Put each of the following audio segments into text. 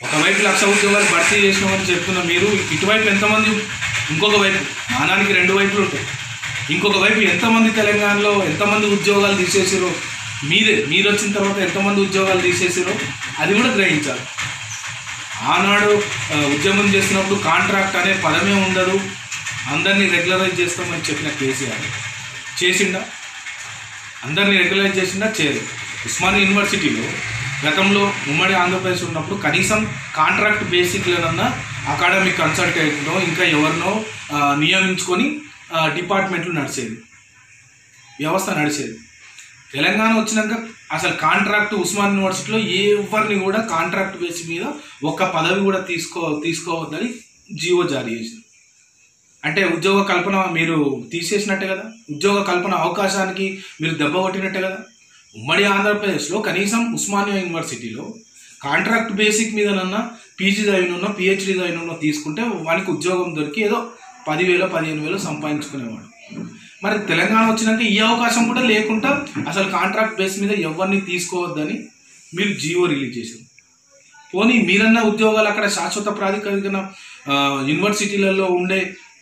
ఒకవైపు లక్ష ఉద్యోగాలు భర్తీ చేసినామని చెప్తున్న మీరు ఇటువైపు ఎంతమంది ఇంకొక వైపు నాణానికి రెండు వైపులు ఉంటాయి ఇంకొక వైపు ఎంతమంది తెలంగాణలో ఎంతమంది ఉద్యోగాలు తీసేసారో మీరే మీరు వచ్చిన తర్వాత ఎంతమంది ఉద్యోగాలు తీసేసారో అది కూడా గ్రహించాలి ఆనాడు ఆ, ఉద్యమం చేస్తున్నప్పుడు కాంట్రాక్ట్ అనే పదమే ఉండదు అందరినీ రెగ్యులరైజ్ చేస్తామని చెప్పిన కేసీఆర్ చేసిండా అందరినీ రెగ్యులైజ్ చేసిందా చేయలేదు ఉస్మానియా యూనివర్సిటీలో గతంలో ఉమ్మడి ఆంధ్రప్రదేశ్ ఉన్నప్పుడు కనీసం కాంట్రాక్ట్ బేసిక్లనన్నా అకాడమిక్ కన్సల్టెంట్నో ఇంకా ఎవరినో ఆ, నియమించుకొని ఆ, డిపార్ట్మెంట్లు నడిచేది వ్యవస్థ నడిచేది తెలంగాణ వచ్చినాక అసలు కాంట్రాక్ట్ ఉస్మాన్ యూనివర్సిటీలో ఎవరిని కూడా కాంట్రాక్ట్ బేస్ మీద ఒక్క పదవి కూడా తీసుకో తీసుకోవద్దని జీవో జారీ చేసింది అంటే ఉద్యోగ కల్పన మీరు తీసేసినట్టే కదా ఉద్యోగ కల్పన అవకాశానికి మీరు దెబ్బ కొట్టినట్టే కదా ఉమ్మడి ఆంధ్రప్రదేశ్లో కనీసం ఉస్మానియా యూనివర్సిటీలో కాంట్రాక్ట్ బేసిక్ మీదనన్నా పీజీ చదివినో పిహెచ్డీ చదివినో తీసుకుంటే వానికి ఉద్యోగం దొరికి ఏదో పదివేలు పదిహేను వేలు సంపాదించుకునేవాడు మరి తెలంగాణ వచ్చినాక ఈ అవకాశం కూడా లేకుండా అసలు కాంట్రాక్ట్ బేస్ మీద ఎవరిని తీసుకోవద్దని మీరు జీవో రిలీజ్ చేశారు పోనీ మీరన్న ఉద్యోగాలు అక్కడ శాశ్వత ప్రాధికారికన ఆ, యూనివర్సిటీలలో ఉండే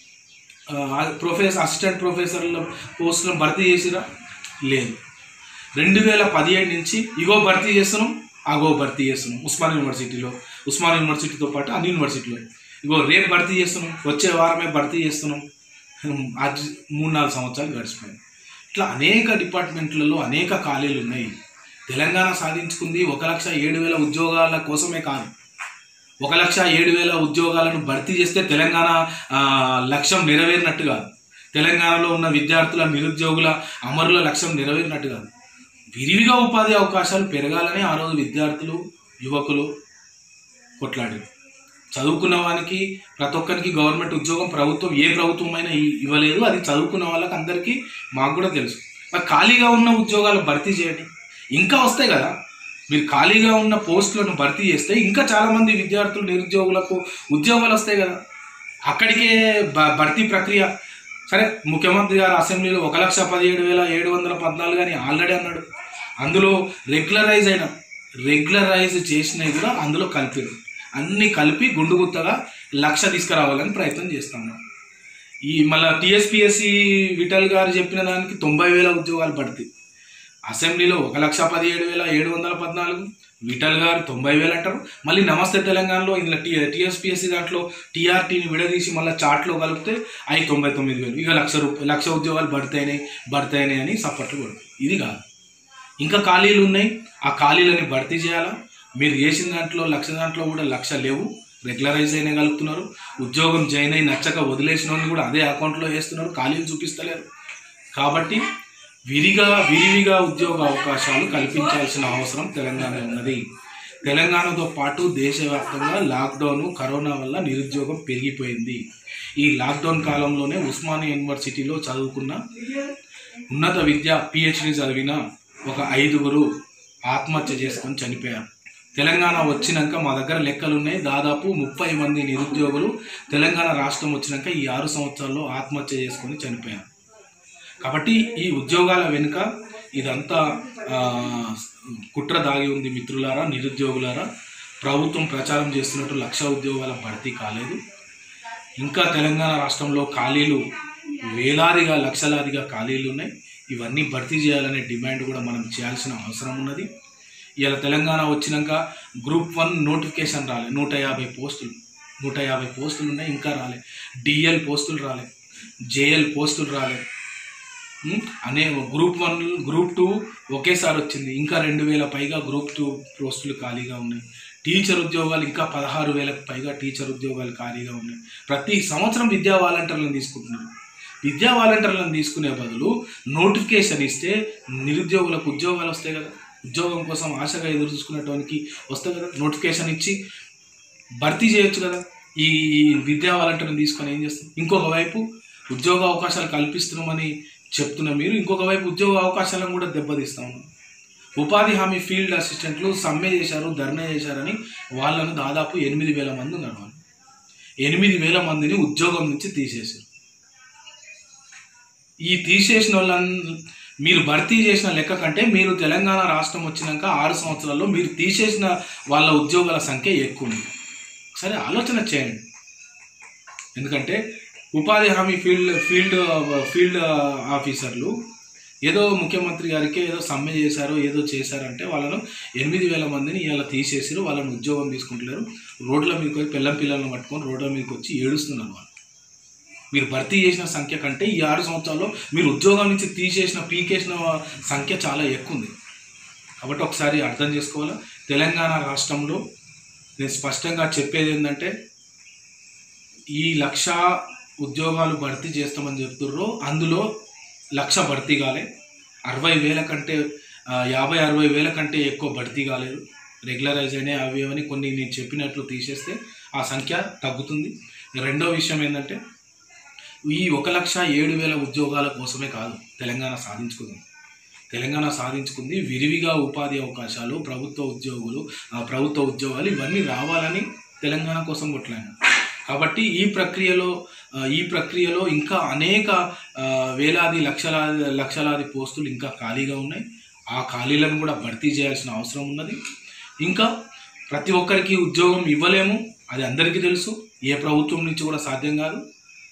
ప్రొఫెసర్ అసిస్టెంట్ ప్రొఫెసర్ల పోస్టులను భర్తీ చేసిరా లేదు రెండు వేల పదిహేడు నుంచి ఇగో భర్తీ చేస్తున్నాం అగో భర్తీ చేస్తున్నాం ఉస్మాన్ యూనివర్సిటీలో ఉస్మాన్ యూనివర్సిటీతో పాటు అన్ని యూనివర్సిటీలో ఇగో రేపు భర్తీ చేస్తున్నాం వచ్చే వారమే భర్తీ చేస్తున్నాం హ్మ్, అది మూడు నాలుగు సంవత్సరాలు గడిచిపోయింది ఇట్లా అనేక డిపార్ట్మెంట్లలో అనేక ఖాళీలు ఉన్నాయి తెలంగాణ సాధించుకుంది ఒక లక్ష ఏడు వేల ఉద్యోగాల కోసమే కాదు ఒక లక్ష ఏడు వేల ఉద్యోగాలను భర్తీ చేస్తే తెలంగాణ ఆ, లక్ష్యం నెరవేరినట్టు కాదు తెలంగాణలో ఉన్న విద్యార్థుల నిరుద్యోగుల అమరుల లక్ష్యం నెరవేరినట్టు కాదు విరివిగా ఉపాధి అవకాశాలు పెరగాలని ఆ రోజు విద్యార్థులు యువకులు కొట్లాడారు చదువుకున్న వానికి ప్రతి ఒక్కరికి గవర్నమెంట్ ఉద్యోగం ప్రభుత్వం ఏ ప్రభుత్వం అయినా ఇ- ఇవ్వలేదు అది చదువుకున్న వాళ్ళకి అందరికీ మాకు కూడా తెలుసు మరి ఖాళీగా ఉన్న ఉద్యోగాలు భర్తీ చేయండి ఇంకా వస్తాయి కదా మీరు ఖాళీగా ఉన్న పోస్టులను భర్తీ చేస్తే ఇంకా చాలామంది విద్యార్థులు నిరుద్యోగులకు ఉద్యోగాలు వస్తాయి కదా అక్కడికే భ- భర్తీ ప్రక్రియ సరే ముఖ్యమంత్రి గారు అసెంబ్లీలో ఒక లక్ష పదిహేడు వేల ఏడు వందల పద్నాలుగు అని ఆల్రెడీ అన్నాడు అందులో రెగ్యులరైజ్ అయిన రెగ్యులరైజ్ చేసినవి కూడా అందులో కలిపారు అన్నీ కలిపి గుండు గుత్తగా లక్ష తీసుకురావాలని ప్రయత్నం చేస్తాను ఈ మళ్ళీ టీఎస్పిఎస్సి విఠల్ గారు చెప్పిన దానికి తొంభై వేల ఉద్యోగాలు పడతాయి అసెంబ్లీలో ఒక లక్ష పదిహేడు వేల ఏడు వందల పద్నాలుగు విఠల్ గారు తొంభై వేలు అంటారు మళ్ళీ నమస్తే తెలంగాణలో ఇందులో టీ టీఎస్పిఎస్సి దాంట్లో టీఆర్టీని విడదీసి మళ్ళీ చాట్లో కలిపితే అవి తొంభై తొమ్మిది వేలు ఇక లక్ష రూపాయలు లక్ష ఉద్యోగాలు పడతాయినాయి పడతాయినాయి అని సపోర్ట్లు కొడుతుంది ఇది కాదు ఇంకా ఖాళీలు ఉన్నాయి ఆ ఖాళీలని భర్తీ చేయాలా మీరు చేసిన దాంట్లో లక్ష దాంట్లో కూడా లక్ష లేవు రెగ్యులరైజ్ అయినా కలుపుతున్నారు ఉద్యోగం జాయిన్ అయి నచ్చక వదిలేసిన వాళ్ళని కూడా అదే అకౌంట్లో వేస్తున్నారు ఖాళీలు చూపిస్తలేరు కాబట్టి విరిగా విరివిగా ఉద్యోగ అవకాశాలు కల్పించాల్సిన అవసరం తెలంగాణ ఉన్నది తెలంగాణతో పాటు దేశవ్యాప్తంగా లాక్డౌన్ కరోనా వల్ల నిరుద్యోగం పెరిగిపోయింది ఈ లాక్డౌన్ కాలంలోనే ఉస్మానియా యూనివర్సిటీలో చదువుకున్న ఉన్నత విద్య పిహెచ్డి చదివిన ఒక ఐదుగురు ఆత్మహత్య చేసుకొని చనిపోయారు తెలంగాణ వచ్చినాక మా దగ్గర లెక్కలు ఉన్నాయి దాదాపు ముప్పై మంది నిరుద్యోగులు తెలంగాణ రాష్ట్రం వచ్చినాక ఈ ఆరు సంవత్సరాల్లో ఆత్మహత్య చేసుకొని చనిపోయారు కాబట్టి ఈ ఉద్యోగాల వెనుక ఇదంతా ఆ, కుట్ర దాగి ఉంది మిత్రులారా నిరుద్యోగులారా ప్రభుత్వం ప్రచారం చేస్తున్నట్టు లక్ష ఉద్యోగాల భర్తీ కాలేదు ఇంకా తెలంగాణ రాష్ట్రంలో ఖాళీలు వేలాదిగా లక్షలాదిగా ఖాళీలు ఉన్నాయి ఇవన్నీ భర్తీ చేయాలనే డిమాండ్ కూడా మనం చేయాల్సిన అవసరం ఉన్నది ఇలా తెలంగాణ వచ్చినాక గ్రూప్ వన్ నోటిఫికేషన్ రాలే నూట యాభై పోస్టులు నూట యాభై పోస్టులు ఉన్నాయి ఇంకా రాలే డిఎల్ పోస్టులు రాలే జేఎల్ పోస్టులు రాలే ఉమ్, అనే గ్రూప్ వన్ గ్రూప్ టూ ఒకేసారి వచ్చింది ఇంకా రెండు వేల పైగా గ్రూప్ టూ పోస్టులు ఖాళీగా ఉన్నాయి టీచర్ ఉద్యోగాలు ఇంకా పదహారు వేలకు పైగా టీచర్ ఉద్యోగాలు ఖాళీగా ఉన్నాయి ప్రతి సంవత్సరం విద్యా వాలంటీర్లను తీసుకుంటున్నారు విద్యా వాలంటీర్లను తీసుకునే బదులు నోటిఫికేషన్ ఇస్తే నిరుద్యోగులకు ఉద్యోగాలు వస్తాయి కదా ఉద్యోగం కోసం ఆశగా ఎదురు చూసుకునేటానికి వస్తాయి కదా నోటిఫికేషన్ ఇచ్చి భర్తీ చేయొచ్చు కదా ఈ విద్యా వాలంటీర్ని తీసుకొని ఏం చేస్తాం ఇంకొక వైపు ఉద్యోగ అవకాశాలు కల్పిస్తున్నామని చెప్తున్న మీరు ఇంకొక వైపు ఉద్యోగ అవకాశాలను కూడా దెబ్బతీస్తా ఉన్నాం ఉపాధి హామీ ఫీల్డ్ అసిస్టెంట్లు సమ్మె చేశారు ధర్నా చేశారని వాళ్ళను దాదాపు ఎనిమిది వేల మంది ఉన్నారు వాళ్ళు ఎనిమిది వేల మందిని ఉద్యోగం నుంచి తీసేశారు ఈ తీసేసిన వాళ్ళ మీరు భర్తీ చేసిన లెక్క కంటే మీరు తెలంగాణ రాష్ట్రం వచ్చినాక ఆరు సంవత్సరాల్లో మీరు తీసేసిన వాళ్ళ ఉద్యోగాల సంఖ్య ఎక్కువ ఉంది సరే ఆలోచన చేయండి ఎందుకంటే ఉపాధి హామీ ఫీల్డ్ ఫీల్డ్ ఫీల్డ్ ఆఫీసర్లు ఏదో ముఖ్యమంత్రి గారికి ఏదో సమ్మె చేశారో ఏదో చేశారంటే వాళ్ళను ఎనిమిది వేల మందిని ఇలా తీసేసారు వాళ్ళని ఉద్యోగం తీసుకుంటలేరు రోడ్ల మీదకి వచ్చి పిల్లం పిల్లలను పట్టుకొని రోడ్ల మీదకి వచ్చి ఏడుస్తున్నారు వాళ్ళు మీరు భర్తీ చేసిన సంఖ్య కంటే ఈ ఆరు సంవత్సరాల్లో మీరు ఉద్యోగం నుంచి తీసేసిన పీకేసిన సంఖ్య చాలా ఎక్కువ ఉంది కాబట్టి ఒకసారి అర్థం చేసుకోవాలా తెలంగాణ రాష్ట్రంలో నేను స్పష్టంగా చెప్పేది ఏంటంటే ఈ లక్ష ఉద్యోగాలు భర్తీ చేస్తామని చెప్తుర్రో అందులో లక్ష భర్తీ కాలే అరవై వేల కంటే ఆ, యాభై అరవై వేల కంటే ఎక్కువ భర్తీ కాలేదు రెగ్యులరైజ్ అయినాయి అవి అవని కొన్ని నేను చెప్పినట్లు తీసేస్తే ఆ సంఖ్య తగ్గుతుంది రెండో విషయం ఏంటంటే ఈ ఒక లక్ష ఏడు వేల ఉద్యోగాల కోసమే కాదు తెలంగాణ సాధించుకుంది తెలంగాణ సాధించుకుంది విరివిగా ఉపాధి అవకాశాలు ప్రభుత్వ ఉద్యోగులు ఆ, ప్రభుత్వ ఉద్యోగాలు ఇవన్నీ రావాలని తెలంగాణ కోసం కొట్లాను కాబట్టి ఈ ప్రక్రియలో ఆ, ఈ ప్రక్రియలో ఇంకా అనేక ఆ, వేలాది లక్షలాది లక్షలాది పోస్టులు ఇంకా ఖాళీగా ఉన్నాయి ఆ ఖాళీలను కూడా భర్తీ చేయాల్సిన అవసరం ఉన్నది ఇంకా ప్రతి ఒక్కరికి ఉద్యోగం ఇవ్వలేము అది అందరికీ తెలుసు ఏ ప్రభుత్వం నుంచి కూడా సాధ్యం కాదు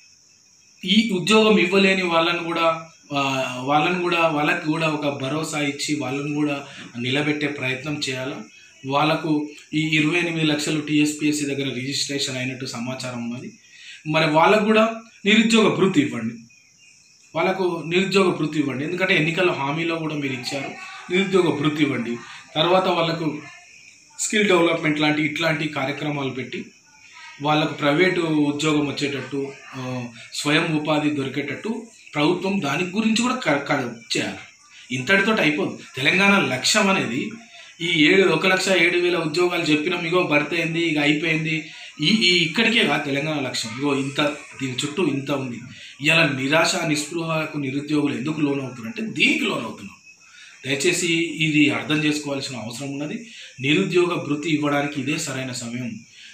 ఈ ఉద్యోగం ఇవ్వలేని వాళ్ళని కూడా ఆ, వాళ్ళని కూడా వాళ్ళకి కూడా ఒక భరోసా ఇచ్చి వాళ్ళని కూడా నిలబెట్టే ప్రయత్నం చేయాలా వాళ్ళకు ఈ ఇరవై ఎనిమిది లక్షలు టీఎస్పీఎస్సీ దగ్గర రిజిస్ట్రేషన్ అయినట్టు సమాచారం ఉన్నది మరి వాళ్ళకు కూడా నిరుద్యోగ భృతి ఇవ్వండి వాళ్ళకు నిరుద్యోగ భృతి ఇవ్వండి ఎందుకంటే ఎన్నికల హామీలో కూడా మీరు ఇచ్చారు నిరుద్యోగ భృతి ఇవ్వండి తర్వాత వాళ్ళకు స్కిల్ డెవలప్మెంట్ లాంటి ఇట్లాంటి కార్యక్రమాలు పెట్టి వాళ్ళకు ప్రైవేటు ఉద్యోగం వచ్చేటట్టు ఆ, స్వయం ఉపాధి దొరికేటట్టు ప్రభుత్వం దాని గురించి కూడా క- క- చేయాలి ఇంతటితో అయిపోదు తెలంగాణ లక్ష్యం అనేది ఈ ఏడు ఒక లక్ష ఏడు వేల ఉద్యోగాలు చెప్పినాం ఇగో భర్తీ అయింది ఇక అయిపోయింది ఈ ఈ ఇక్కడికే కాదు తెలంగాణ లక్ష్యం ఇగో ఇంత దీని చుట్టూ ఇంత ఉంది ఇలా నిరాశ నిస్పృహకు నిరుద్యోగులు ఎందుకు లోన్ అవుతున్నారంటే దీనికి లోన్ అవుతున్నాం దయచేసి ఇది అర్థం చేసుకోవాల్సిన అవసరం ఉన్నది నిరుద్యోగ భృతి ఇవ్వడానికి ఇదే సరైన సమయం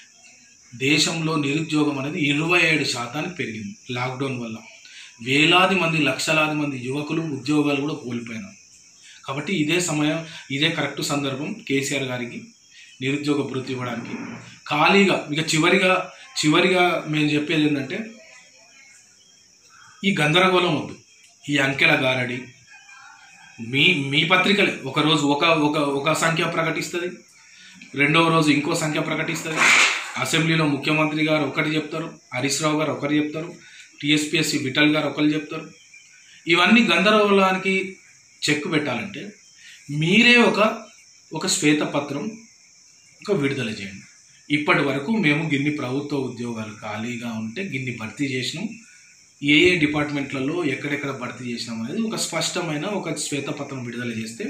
దేశంలో నిరుద్యోగం అనేది ఇరవై ఏడు శాతానికి పెరిగింది లాక్డౌన్ వల్ల వేలాది మంది లక్షలాది మంది యువకులు ఉద్యోగాలు కూడా కోల్పోయినారు కాబట్టి ఇదే సమయం ఇదే కరెక్ట్ సందర్భం కేసీఆర్ గారికి నిరుద్యోగ భృతి ఇవ్వడానికి ఖాళీగా ఇక చివరిగా చివరిగా మేము చెప్పేది ఏంటంటే ఈ గందరగోళం వద్దు ఈ అంకెల గారడి మీ మీ పత్రికలే ఒక రోజు ఒక ఒక ఒక సంఖ్య ప్రకటిస్తుంది రెండవ రోజు ఇంకో సంఖ్య ప్రకటిస్తుంది అసెంబ్లీలో ముఖ్యమంత్రి గారు ఒకటి చెప్తారు హరీష్ రావు గారు ఒకటి చెప్తారు టీఎస్పీఎస్సీ విఠల్ గారు ఒకరు చెప్తారు ఇవన్నీ గందరగోళానికి చెక్ పెట్టాలంటే మీరే ఒక ఒక శ్వేతపత్రం ఒక విడుదల చేయండి ఇప్పటి వరకు మేము గిన్ని ప్రభుత్వ ఉద్యోగాలు ఖాళీగా ఉంటే గిన్ని భర్తీ చేసినాం ఏ ఏ డిపార్ట్మెంట్లలో ఎక్కడెక్కడ భర్తీ చేసినాం అనేది ఒక స్పష్టమైన ఒక శ్వేతపత్రం విడుదల చేస్తే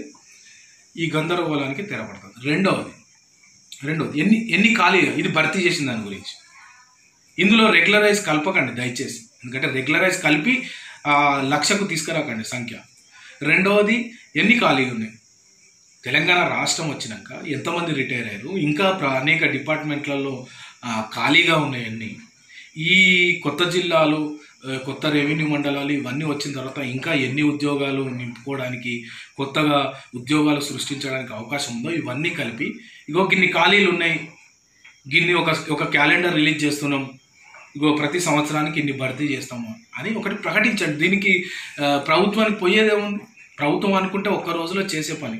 ఈ గందరగోళానికి తెరపడుతుంది రెండవది రెండవది ఎన్ని ఎన్ని ఖాళీగా ఇది భర్తీ చేసిన దాని గురించి ఇందులో రెగ్యులరైజ్ కలపకండి దయచేసి ఎందుకంటే రెగ్యులరైజ్ కలిపి ఆ, లక్షకు తీసుకురాకండి సంఖ్య రెండవది ఎన్ని ఖాళీగా ఉన్నాయి తెలంగాణ రాష్ట్రం వచ్చినాక ఎంతమంది రిటైర్ అయ్యారు ఇంకా ప్ర- అనేక డిపార్ట్మెంట్లలో ఆ, ఖాళీగా ఉన్నాయన్ని ఈ కొత్త జిల్లాలు ఆ, కొత్త రెవెన్యూ మండలాలు ఇవన్నీ వచ్చిన తర్వాత ఇంకా ఎన్ని ఉద్యోగాలు నింపుకోవడానికి కొత్తగా ఉద్యోగాలు సృష్టించడానికి అవకాశం ఉందో ఇవన్నీ కలిపి ఇగో గిన్ని ఖాళీలు ఉన్నాయి గిన్ని ఒక ఒక క్యాలెండర్ రిలీజ్ చేస్తున్నాం ఇగో ప్రతి సంవత్సరానికి ఇన్ని భర్తీ చేస్తాము అని ఒకటి ప్రకటించండి దీనికి ఆ, ప్రభుత్వానికి పోయేదేముంది ప్రభుత్వం అనుకుంటే ఒక్క రోజులో చేసే పని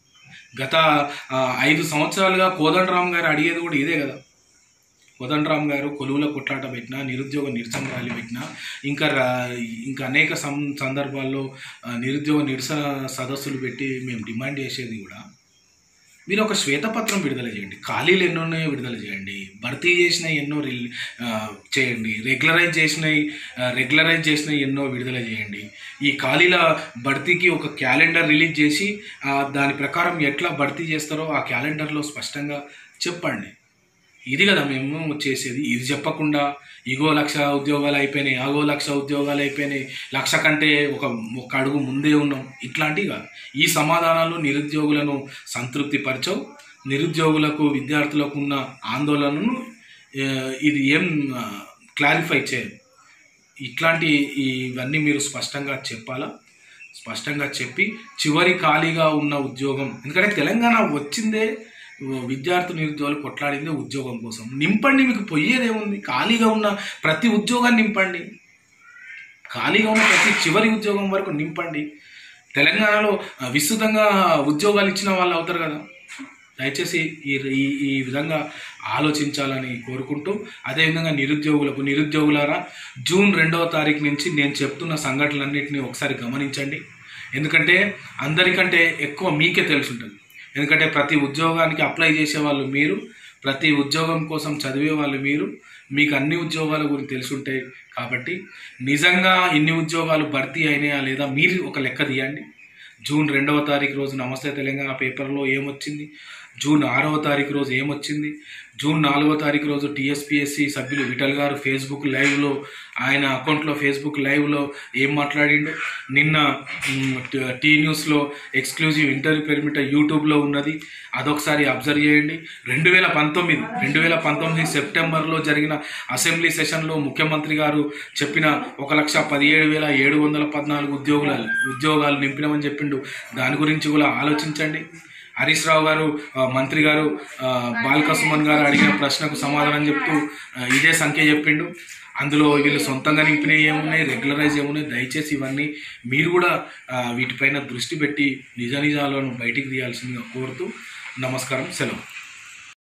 గత ఆ, ఐదు సంవత్సరాలుగా కోదండరామ్ గారు అడిగేది కూడా ఇదే కదా కోదండరామ్ గారు కొలువుల కొట్లాట పెట్టినా నిరుద్యోగ నిరసన ర్యాలీ పెట్టినా ఇంకా రా- ఇంకా అనేక సం సందర్భాల్లో ఆ, నిరుద్యోగ నిరసన సదస్సులు పెట్టి మేము డిమాండ్ చేసేది కూడా మీరు ఒక శ్వేతపత్రం విడుదల చేయండి ఖాళీలు ఎన్నో ఉన్నాయో విడుదల చేయండి భర్తీ చేసిన ఎన్నో రిల్ ఆ, చేయండి రెగ్యులరైజ్ చేసినవి రెగ్యులరైజ్ చేసినవి ఎన్నో విడుదల చేయండి ఈ ఖాళీల భర్తీకి ఒక క్యాలెండర్ రిలీజ్ చేసి ఆ, దాని ప్రకారం ఎట్లా భర్తీ చేస్తారో ఆ క్యాలెండర్లో స్పష్టంగా చెప్పండి ఇది కదా మేము చేసేది ఇది చెప్పకుండా ఇగో లక్ష ఉద్యోగాలు అయిపోయినాయి ఆగో లక్ష ఉద్యోగాలు అయిపోయినాయి లక్ష కంటే ఒక ఒక అడుగు ముందే ఉన్నాం ఇట్లాంటివి కాదు ఈ సమాధానాలు నిరుద్యోగులను సంతృప్తి పరచవు నిరుద్యోగులకు విద్యార్థులకు ఉన్న ఆందోళనను ఆ, ఇది ఏం క్లారిఫై చేయదు ఇట్లాంటి ఇవన్నీ మీరు స్పష్టంగా చెప్పాలా స్పష్టంగా చెప్పి చివరి ఖాళీగా ఉన్న ఉద్యోగం ఎందుకంటే తెలంగాణ వచ్చిందే విద్యార్థి నిరుద్యోగులు కొట్లాడిందే ఉద్యోగం కోసం నింపండి మీకు పోయేదేముంది ఖాళీగా ఉన్న ప్రతి ఉద్యోగాన్ని నింపండి ఖాళీగా ఉన్న ప్రతి చివరి ఉద్యోగం వరకు నింపండి తెలంగాణలో ఆ, విస్తృతంగా ఉద్యోగాలు ఇచ్చిన వాళ్ళు అవుతారు కదా దయచేసి ఈ ఈ ఈ విధంగా ఆలోచించాలని కోరుకుంటూ అదేవిధంగా నిరుద్యోగులకు నిరుద్యోగులారా జూన్ రెండవ తారీఖు నుంచి నేను చెప్తున్న సంఘటనలన్నింటినీ ఒకసారి గమనించండి ఎందుకంటే అందరికంటే ఎక్కువ మీకే తెలుసుంటుంది ఎందుకంటే ప్రతి ఉద్యోగానికి అప్లై చేసే వాళ్ళు మీరు ప్రతి ఉద్యోగం కోసం చదివే వాళ్ళు మీరు మీకు అన్ని ఉద్యోగాల గురించి తెలుసుంటాయి కాబట్టి నిజంగా ఇన్ని ఉద్యోగాలు భర్తీ అయినాయా లేదా మీరు ఒక లెక్క తీయండి జూన్ రెండవ తారీఖు రోజు నమస్తే తెలంగాణ పేపర్లో ఏమొచ్చింది జూన్ ఆరవ తారీఖు రోజు ఏమొచ్చింది జూన్ నాలుగవ తారీఖు రోజు టీఎస్పీఎస్సి సభ్యులు విఠల్ గారు ఫేస్బుక్ లైవ్లో ఆయన అకౌంట్లో ఫేస్బుక్ లైవ్లో ఏం మాట్లాడిండు నిన్న మ్, ట- టీ న్యూస్లో ఎక్స్క్లూజివ్ ఇంటర్వ్యూ పెర్మిట యూట్యూబ్లో ఉన్నది అదొకసారి అబ్జర్వ్ చేయండి రెండు వేల పంతొమ్మిది రెండు వేల పంతొమ్మిది సెప్టెంబర్లో జరిగిన అసెంబ్లీ సెషన్లో ముఖ్యమంత్రి గారు చెప్పిన ఒక లక్ష పదిహేడు వేల ఏడు వందల పద్నాలుగు ఉద్యోగుల ఉద్యోగాలు నింపినామని చెప్పిండు దాని గురించి కూడా ఆలోచించండి హరీష్ రావు గారు ఆ, మంత్రి గారు ఆ, బాల్క సుమన్ గారు అడిగిన ప్రశ్నకు సమాధానం చెప్తూ ఆ, ఇదే సంఖ్య చెప్పిండు అందులో వీళ్ళు సొంతంగా నింపినవి ఏమున్నాయి రెగ్యులరైజ్ ఏమున్నాయి దయచేసి ఇవన్నీ మీరు కూడా ఆ, వీటిపైన దృష్టి పెట్టి నిజ నిజాలను బయటికి తీయాల్సిందిగా కోరుతూ నమస్కారం సెలవు